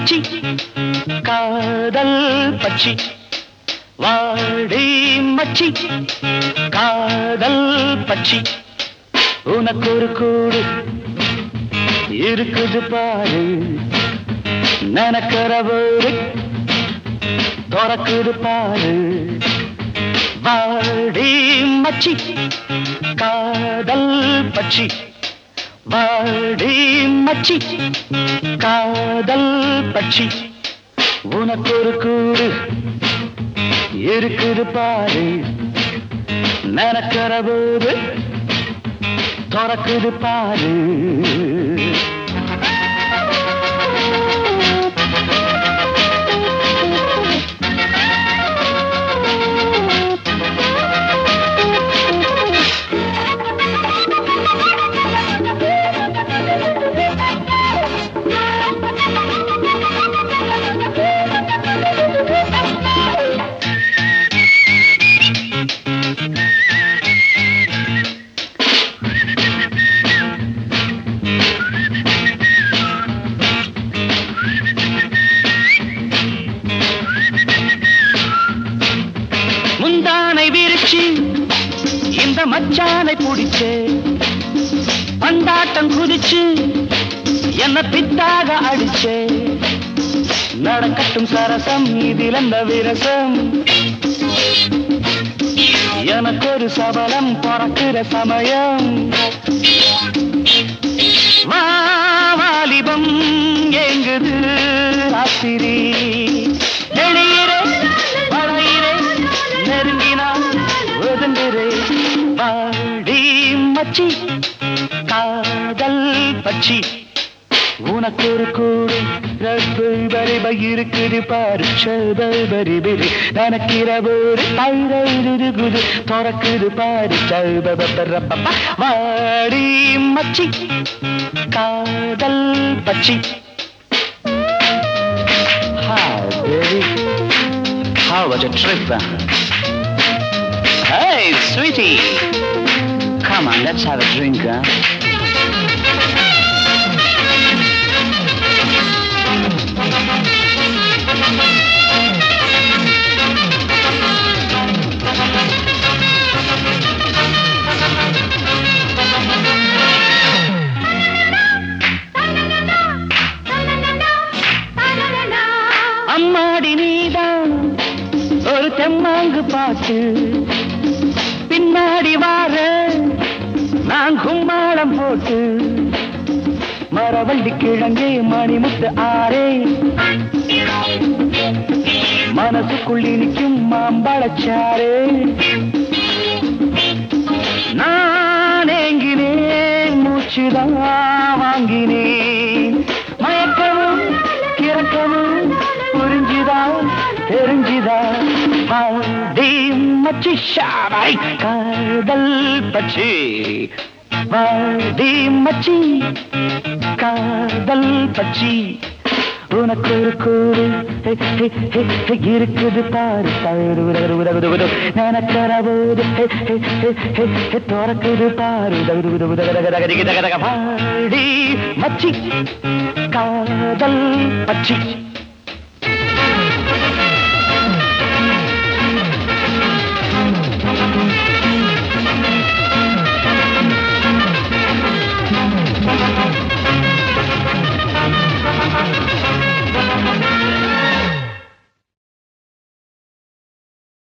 மச்சி காதல் பச்சி வாடி மச்சி காதல் பச்சி உனக்கு ஒரு கூடு இருக்குது பாரு நினைக்கிறவோடு திறக்குது பாரு வாடி மச்சி காதல் பச்சி வாடி மச்சி காதல் பச்சி உனக்கு ஒரு கூடு இருக்குது பாரு நினைக்கிற போது திறக்குது பாரு முந்தானை விரிச்சு இந்த மச்சானை பிடிச்சு பந்தாட்டம் குதிச்சு என்ன பித்தாக அடிச்சே நடக்கட்டும் சரசம் இதில் அந்த விரசம் எனக்கு ஒரு சபலம் பிறக்கிற சமயம் வா வாலிபம் எங்குது ராத்திரி வெளியிலே பழையிலே நெருங்கினால் ஒதுங்குறே வாடி மச்சி காதல் பச்சி உனக்கு ஒரு கூடு ரப்பு பரிப இருக்குது பாரு சபை பரி பரி நனக்கிறவோரு தைரது குது திறக்குது பாரு சபா வாடி மச்சி காதல் பச்சி Hi, baby. How was your trip? Hey, sweetie. Come on, let's have a drink, huh? அம்மாடி நீதான் ஒரு தெம்மாங்கு பாட்டு பின்னாடி வார நான் கும்மாளம் போட்டு மரவள்ளி கிழங்கே மணிமுத்து ஆரே மனசுக்குள்ளி நிற்கும் மாம்பழச்சாரே நான் ஏங்கினேன் மூச்சுதான் வாங்கினேன் மயக்கமும் கிறக்கமும் புரிஞ்சுதா தெரிஞ்சுதா வாடி மச்சி ஷாபாய் காதல் பச்சி வாடி மச்சி காதல் பச்சி உனக்கு ஒரு கூறு ஹே, ஹே, ஹே, ஹே, இருக்குது பாரு தரு உதகு உதகு உதகு நினைக்கிற போது ஹே, ஹே, ஹே, ஹே, ஹே, திறக்குது பாரு உதகு உதகு உதகு உதகு உதகு உதகு உதகு பாடி மச்சி காதல் பச்சி